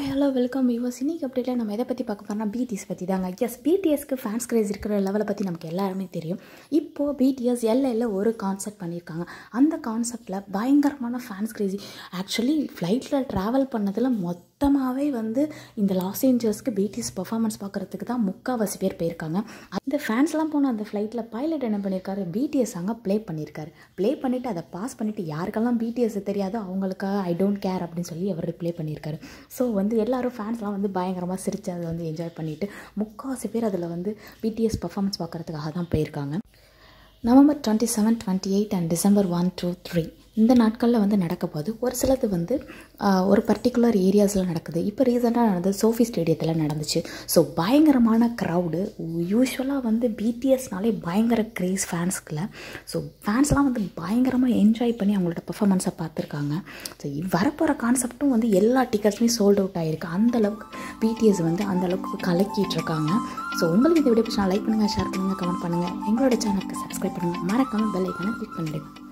hi hello welcome viewers இன்னைக்கு அப்டேட்டில் நம்ம எதை பற்றி பார்க்க போறோம்னா பிடிஎஸ் பற்றி தாங்க எஸ் பிடிஎஸ்க்கு ஃபேன்ஸ் கிரேஸ் இருக்கிற லெவலை பற்றி நமக்கு எல்லாருமே தெரியும் இப்போது பிடிஎஸ் எல்லையில் ஒரு கான்செப்ட் பண்ணியிருக்காங்க அந்த கான்செப்டில் பயங்கரமான ஃபேன்ஸ் கிரேசி ஆக்சுவலி ஃப்ளைட்டில் ட்ராவல் பண்ணதில் மொத்தமாகவே வந்து இந்த லாஸ் ஏஞ்சல்ஸ்க்கு பிடிஎஸ் பர்ஃபார்மன்ஸ் பார்க்குறதுக்கு தான் முக்கால்வாசி பேர் போயிருக்காங்க அந்த ஃபேன்ஸ்லாம் போன அந்த ஃப்ளைட்டில் பைலட் என்ன பண்ணியிருக்காரு பிடிஎஸ் அங்கே ப்ளே பண்ணியிருக்காரு ப்ளே பண்ணிவிட்டு அதை பாஸ் பண்ணிவிட்டு யாருக்கெல்லாம் பிடிஎஸ் தெரியாதோ அவங்களுக்காக ஐ டோன்ட் கேர் அப்படின்னு சொல்லி அவர் ப்ளே பண்ணியிருக்காரு ஸோ வந்து எல்லாரும் ஃபேன்ஸ்லாம் வந்து பயங்கரமாக சிரித்து அதை வந்து என்ஜாய் பண்ணிவிட்டு முக்கால்வாசி பேர் அதில் வந்து பிடிஎஸ் பர்ஃபார்மன்ஸ் பார்க்குறதுக்காக தான் போயிருக்காங்க November twenty seven twenty eight and December one two three இந்த நாட்களில் வந்து நடக்க போகுது ஒரு சிலது வந்து ஆஹ், ஒரு பர்டிகுலர் ஏரியாஸில் நடக்குது இப்போ ரீசெண்டாக நடந்தது சோஃபி ஸ்டேடியத்தில் நடந்துச்சு ஸோ பயங்கரமான க்ரௌடு யூஸ்வலாக வந்து பிடிஎஸ்னாலே பயங்கர க்ரேஸ் ஃபேன்ஸ்க்குள்ள ஸோ ஃபேன்ஸ்லாம் வந்து பயங்கரமாக என்ஜாய் பண்ணி அவங்களோட பெர்ஃபார்மன்ஸை பார்த்துருக்காங்க ஸோ வரப்போகிற கான்செப்ட்டும் வந்து எல்லா டிக்கெட்ஸுமே சோல்ட் அவுட் ஆகிருக்கு அந்தளவுக்கு பிடிஎஸ் வந்து அந்தளவுக்கு கலக்கிட்டு இருக்காங்க ஸோ உங்களுக்கு இந்த வீடியோ பிடிச்சா லைக் பண்ணுங்கள் ஷேர் பண்ணுங்கள் கமெண்ட் பண்ணுங்கள் எங்களோட சேனலுக்கு சப்ஸ்கிரைப் பண்ணுங்கள் மறக்காமல் பெல் ஐக்கானை கிளிக் பண்ணிவிடுங்க